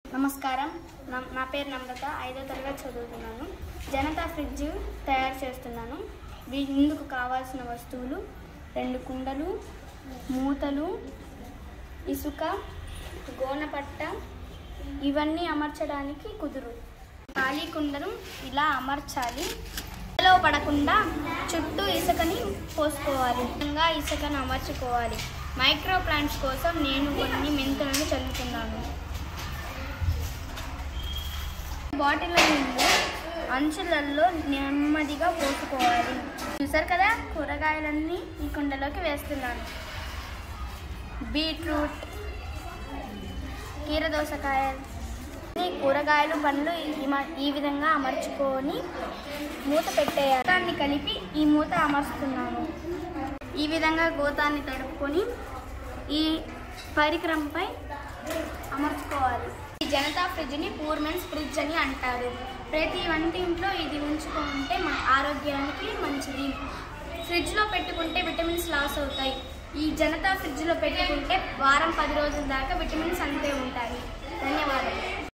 నమస్కారం నా- నా పేరు నమ్రత ఐదో తరగతి చదువుతున్నాను జనతా ఫ్రిడ్జ్ తయారు చేస్తున్నాను వీ- ఇందుకు కావాల్సిన వస్తువులు రెండు కుండలు మూతలు ఇసుక గోనపట్ట ఇవన్నీ అమర్చడానికి కుదురు ఖాళీ కుండను ఇలా అమర్చాలి లో పడకుండా చుట్టూ ఇసుకని పోసుకోవాలి విధంగా ఇసుకను అమర్చుకోవాలి మైక్రో ప్లాంట్స్ కోసం నేను కొన్ని మెంతులను చల్లుతున్నాను బాటిల్ నీళ్ళు అంచులలో నెమ్మదిగా పోసుకోవాలి చూసారు కదా కూరగాయలన్నీ ఈ కుండలోకి వేస్తున్నాను బీట్రూట్ కీరదోసకాయలు ఈ కూరగాయలు పండ్లు ఈ మ- ఈ విధంగా అమర్చుకొని మూత పెట్టేయాలి దాన్ని కలిపి ఈ మూత అమర్చుతున్నాను ఈ విధంగా గోతాన్ని తడుపుకొని ఈ పరికరంపై అమర్చుకోవాలి ఈ జనతా ఫ్రిడ్జ్ని పూర్మెన్స్ ఫ్రిడ్జ్ అని అంటారు ప్రతి వంటింట్లో ఇది ఉంచుకుంటే మన ఆరోగ్యానికి మంచిది ఫ్రిడ్జ్లో పెట్టుకుంటే విటమిన్స్ లాస్ అవుతాయి ఈ జనతా ఫ్రిడ్జ్లో పెట్టుకుంటే వారం పది రోజుల దాకా విటమిన్స్ అంతే ఉంటాయి ధన్యవాదాలు